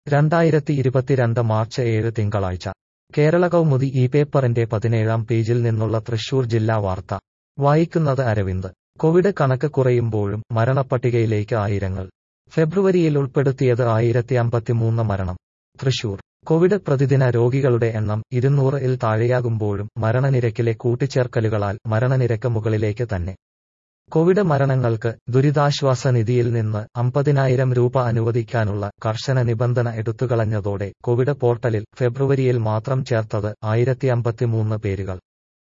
രണ്ടായിരത്തി ഇരുപത്തിരണ്ട് മാർച്ച് ഏഴ് തിങ്കളാഴ്ച കേരള കൗമുദി ഈ പേപ്പറിന്റെ പതിനേഴാം പേജിൽ നിന്നുള്ള തൃശൂർ ജില്ലാ വാർത്ത വായിക്കുന്നത് അരവിന്ദ് കോവിഡ് കണക്ക് കുറയുമ്പോഴും മരണപ്പട്ടികയിലേക്ക് ആയിരങ്ങൾ ഫെബ്രുവരിയിൽ ഉൾപ്പെടുത്തിയത് ആയിരത്തി അമ്പത്തിമൂന്ന് മരണം തൃശൂർ കോവിഡ് പ്രതിദിന രോഗികളുടെ എണ്ണം ഇരുന്നൂറ് ഇൽ താഴെയാകുമ്പോഴും മരണനിരക്കിലെ കൂട്ടിച്ചേർക്കലുകളാൽ മരണനിരക്ക് മുകളിലേക്ക് തന്നെ കോവിഡ് മരണങ്ങൾക്ക് ദുരിതാശ്വാസ നിധിയിൽ നിന്ന് അമ്പതിനായിരം രൂപ അനുവദിക്കാനുള്ള കർശന നിബന്ധന എടുത്തുകളഞ്ഞതോടെ കോവിഡ് പോർട്ടലിൽ ഫെബ്രുവരിയിൽ മാത്രം ചേർത്തത് ആയിരത്തി അമ്പത്തിമൂന്ന് പേരുകൾ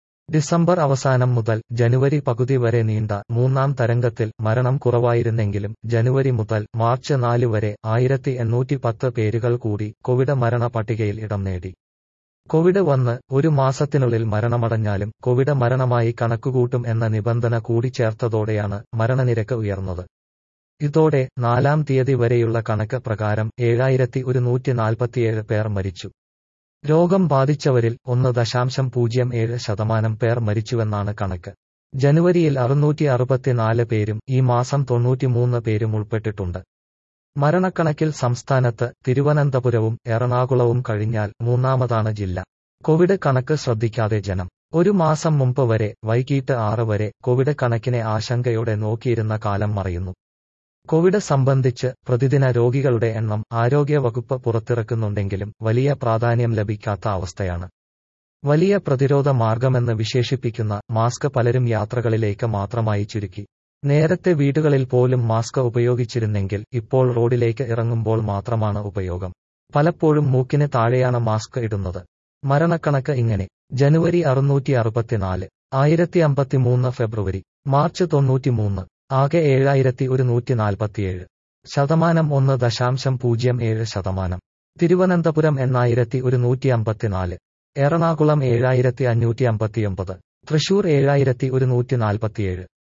ഡിസംബർ അവസാനം മുതൽ ജനുവരി പകുതി വരെ നീണ്ട മൂന്നാം തരംഗത്തിൽ മരണം കുറവായിരുന്നെങ്കിലും ജനുവരി മുതൽ മാർച്ച് നാല് വരെ ആയിരത്തി എണ്ണൂറ്റി പത്ത് പേരുകൾ കൂടി കോവിഡ് മരണ പട്ടികയിൽ ഇടം നേടി കോവിഡ് വന്ന് ഒരു മാസത്തിനുള്ളിൽ മരണമടഞ്ഞാലും കോവിഡ് മരണമായി കണക്കുകൂട്ടും എന്ന നിബന്ധന കൂടി ചേർത്തതോടെയാണ് മരണനിരക്ക് ഉയർന്നത് ഇതോടെ നാലാം തീയതി വരെയുള്ള കണക്ക് പ്രകാരം ഏഴായിരത്തി ഒരുന്നൂറ്റി നാൽപ്പത്തിയേഴ് പേർ മരിച്ചു രോഗം ബാധിച്ചവരിൽ ഒന്ന് ദശാംശം പൂജ്യം ഏഴ് ശതമാനം പേർ മരിച്ചുവെന്നാണ് കണക്ക് ജനുവരിയിൽ അറുന്നൂറ്റി അറുപത്തിനാല് പേരും ഈ മാസം തൊണ്ണൂറ്റിമൂന്ന് പേരും ഉൾപ്പെട്ടിട്ടുണ്ട് മരണക്കണക്കിൽ സംസ്ഥാനത്ത് തിരുവനന്തപുരവും എറണാകുളവും കഴിഞ്ഞാൽ മൂന്നാമതാണ് ജില്ല കോവിഡ് കണക്ക് ശ്രദ്ധിക്കാതെ ജനം ഒരു മാസം മുമ്പ് വരെ വൈകിട്ട് ആറ് വരെ കോവിഡ് കണക്കിനെ ആശങ്കയോടെ നോക്കിയിരുന്ന കാലം മറയുന്നു കോവിഡ് സംബന്ധിച്ച് പ്രതിദിന രോഗികളുടെ എണ്ണം ആരോഗ്യവകുപ്പ് പുറത്തിറക്കുന്നുണ്ടെങ്കിലും വലിയ പ്രാധാന്യം ലഭിക്കാത്ത അവസ്ഥയാണ് വലിയ പ്രതിരോധ മാർഗമെന്ന് വിശേഷിപ്പിക്കുന്ന മാസ്ക് പലരും യാത്രകളിലേക്ക് മാത്രമായി ചുരുക്കി നേരത്തെ വീടുകളിൽ പോലും മാസ്ക് ഉപയോഗിച്ചിരുന്നെങ്കിൽ ഇപ്പോൾ റോഡിലേക്ക് ഇറങ്ങുമ്പോൾ മാത്രമാണ് ഉപയോഗം പലപ്പോഴും മൂക്കിന് താഴെയാണ് മാസ്ക് ഇടുന്നത് മരണക്കണക്ക് ഇങ്ങനെ ജനുവരി അറുന്നൂറ്റി അറുപത്തിനാല് ആയിരത്തി അമ്പത്തിമൂന്ന് ഫെബ്രുവരി മാർച്ച് തൊണ്ണൂറ്റിമൂന്ന് ആകെ ഏഴായിരത്തി ഒരുന്നൂറ്റി നാൽപ്പത്തിയേഴ് ശതമാനം ഒന്ന് ദശാംശം പൂജ്യം ഏഴ് ശതമാനം തിരുവനന്തപുരം എണ്ണായിരത്തി ഒരുന്നൂറ്റി അമ്പത്തിനാല് എറണാകുളം ഏഴായിരത്തി അഞ്ഞൂറ്റി അമ്പത്തിയൊമ്പത് തൃശൂർ ഏഴായിരത്തി ഒരുന്നൂറ്റി നാൽപ്പത്തിയേഴ്